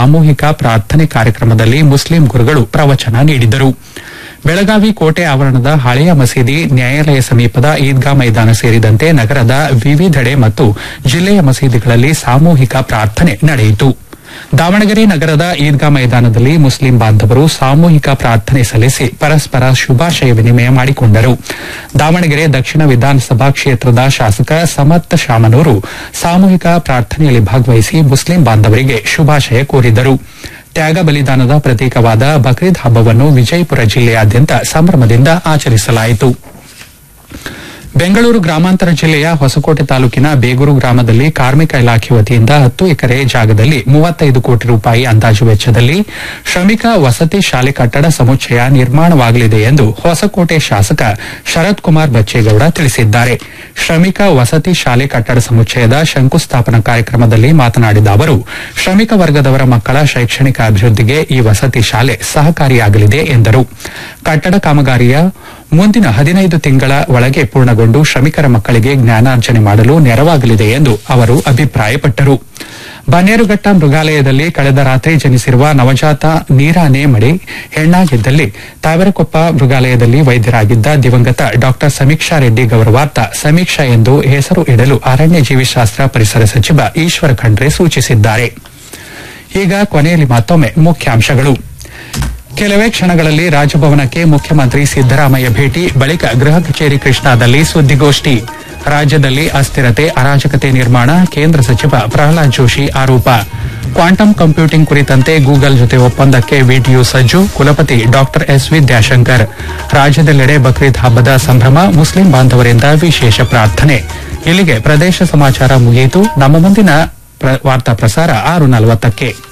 ಸಾಮೂಹಿಕ ಪ್ರಾರ್ಥನೆ ಕಾರ್ಯಕ್ರಮದಲ್ಲಿ ಮುಸ್ಲಿಂ ಗುರುಗಳು ಪ್ರವಚನ ನೀಡಿದರು ಬೆಳಗಾವಿ ಕೋಟೆ ಆವರಣದ ಹಳೆಯ ಮಸೀದಿ ನ್ಯಾಯಾಲಯ ಸಮೀಪದ ಈದ್ಗಾ ಮೈದಾನ ಸೇರಿದಂತೆ ನಗರದ ವಿವಿಧೆಡೆ ಮತ್ತು ಜಿಲ್ಲೆಯ ಮಸೀದಿಗಳಲ್ಲಿ ಸಾಮೂಹಿಕ ಪ್ರಾರ್ಥನೆ ನಡೆಯಿತು ದಾವಣಗೆರೆ ನಗರದ ಈದ್ಗಾ ಮೈದಾನದಲ್ಲಿ ಮುಸ್ಲಿಂ ಬಾಂಧವರು ಸಾಮೂಹಿಕ ಪ್ರಾರ್ಥನೆ ಸಲ್ಲಿಸಿ ಪರಸ್ಪರ ಶುಭಾಶಯ ವಿನಿಮಯ ಮಾಡಿಕೊಂಡರು ದಾವಣಗೆರೆ ದಕ್ಷಿಣ ವಿಧಾನಸಭಾ ಕ್ಷೇತ್ರದ ಶಾಸಕ ಸಮರ್ಥ ಶಾಮನೂರು ಸಾಮೂಹಿಕ ಪ್ರಾರ್ಥನೆಯಲ್ಲಿ ಭಾಗವಹಿಸಿ ಮುಸ್ಲಿಂ ಬಾಂಧವರಿಗೆ ಶುಭಾಶಯ ಕೋರಿದರು ತ್ಯಾಗ ಬಲಿದಾನದ ಪ್ರತೀಕವಾದ ಬಕ್ರೀದ್ ಹಬ್ಬವನ್ನು ವಿಜಯಪುರ ಜಿಲ್ಲೆಯಾದ್ಯಂತ ಸಂಭ್ರಮದಿಂದ ಆಚರಿಸಲಾಯಿತು ಬೆಂಗಳೂರು ಗ್ರಾಮಾಂತರ ಜಿಲ್ಲೆಯ ಹೊಸಕೋಟೆ ತಾಲೂಕಿನ ಬೇಗೂರು ಗ್ರಾಮದಲ್ಲಿ ಕಾರ್ಮಿಕ ಇಲಾಖೆ ವತಿಯಿಂದ ಹತ್ತು ಎಕರೆ ಜಾಗದಲ್ಲಿ ಮೂವತ್ತೈದು ಕೋಟಿ ರೂಪಾಯಿ ಅಂದಾಜು ವೆಚ್ಚದಲ್ಲಿ ಶ್ರಮಿಕ ವಸತಿ ಶಾಲೆ ಕಟ್ಟಡ ಸಮುಚ್ಚಯ ನಿರ್ಮಾಣವಾಗಲಿದೆ ಎಂದು ಹೊಸಕೋಟೆ ಶಾಸಕ ಶರತ್ ಕುಮಾರ್ ಬಚ್ಚೇಗೌಡ ತಿಳಿಸಿದ್ದಾರೆ ಶ್ರಮಿಕ ವಸತಿ ಶಾಲೆ ಕಟ್ಟಡ ಸಮುಚ್ಚಯದ ಶಂಕುಸ್ಥಾಪನಾ ಕಾರ್ಯಕ್ರಮದಲ್ಲಿ ಮಾತನಾಡಿದ ಅವರು ಶ್ರಮಿಕ ವರ್ಗದವರ ಮಕ್ಕಳ ಶೈಕ್ಷಣಿಕ ಅಭಿವೃದ್ಧಿಗೆ ಈ ವಸತಿ ಶಾಲೆ ಸಹಕಾರಿಯಾಗಲಿದೆ ಎಂದರು ಕಟ್ಟಡ ಕಾಮಗಾರಿಯ ಮುಂದಿನ ಹದಿನೈದು ತಿಂಗಳ ಒಳಗೆ ಪೂರ್ಣಗೊಂಡು ಶ್ರಮಿಕರ ಮಕ್ಕಳಿಗೆ ಜ್ಞಾನಾರ್ಜನೆ ಮಾಡಲು ನೆರವಾಗಲಿದೆ ಎಂದು ಅವರು ಅಭಿಪ್ರಾಯಪಟ್ಟರು ಬನ್ನೇರುಘಟ್ಟ ಮೃಗಾಲಯದಲ್ಲಿ ಕಳೆದ ರಾತ್ರಿ ಜನಿಸಿರುವ ನವಜಾತ ನೀರಾನೆ ಮಡಿ ಹೆಣ್ಣಾಗಿದ್ದಲ್ಲಿ ತಾವರೆಕೊಪ್ಪ ಮೃಗಾಲಯದಲ್ಲಿ ವೈದ್ಯರಾಗಿದ್ದ ದಿವಂಗತ ಡಾ ಸಮೀಕ್ಷಾ ರೆಡ್ಡಿ ಗೌರವಾರ್ಥ ಸಮೀಕ್ಷಾ ಎಂದು ಹೆಸರು ಇಡಲು ಅರಣ್ಯ ಜೀವಿಶಾಸ್ತ್ರ ಪರಿಸರ ಸಚಿವ ಈಶ್ವರ ಖಂಡ್ರೆ ಸೂಚಿಸಿದ್ದಾರೆ ಈಗ ಕೊನೆಯಲ್ಲಿ ಮತ್ತೊಮ್ಮೆ ಮುಖ್ಯಾಂಶಗಳು ಕೆಲವೇ ಕ್ಷಣಗಳಲ್ಲಿ ರಾಜಭವನಕ್ಕೆ ಮುಖ್ಯಮಂತ್ರಿ ಸಿದ್ದರಾಮಯ್ಯ ಭೇಟಿ ಬಳಿಕ ಗೃಹ ಕಚೇರಿ ಕೃಷ್ಣಾದಲ್ಲಿ ಸುದ್ದಿಗೋಷ್ಠಿ ರಾಜ್ಯದಲ್ಲಿ ಅಸ್ಥಿರತೆ ಅರಾಜಕತೆ ನಿರ್ಮಾಣ ಕೇಂದ್ರ ಸಚಿವ ಪ್ರಹ್ಲಾದ್ ಜೋಶಿ ಆರೋಪ ಕ್ವಾಂಟಮ್ ಕಂಪ್ಯೂಟಿಂಗ್ ಕುರಿತಂತೆ ಗೂಗಲ್ ಜೊತೆ ಒಪ್ಪಂದಕ್ಕೆ ವಿಟಿಯು ಸಜ್ಜು ಕುಲಪತಿ ಡಾ ಎಸ್ ವಿದ್ಯಾಶಂಕರ್ ರಾಜ್ಯದೆಲ್ಲೆಡೆ ಬಕ್ರೀದ್ ಹಬ್ಬದ ಸಂಭ್ರಮ ಮುಸ್ಲಿಂ ಬಾಂಧವರಿಂದ ವಿಶೇಷ ಪ್ರಾರ್ಥನೆ ಇಲ್ಲಿಗೆ ಪ್ರದೇಶ ಸಮಾಚಾರ ಮುಗಿಯಿತು ನಮ್ಮ ಮುಂದಿನ ಪ್ರ- ವಾರ್ತಾ ಪ್ರಸಾರ ಆರು ನಲವತ್ತಕ್ಕೆ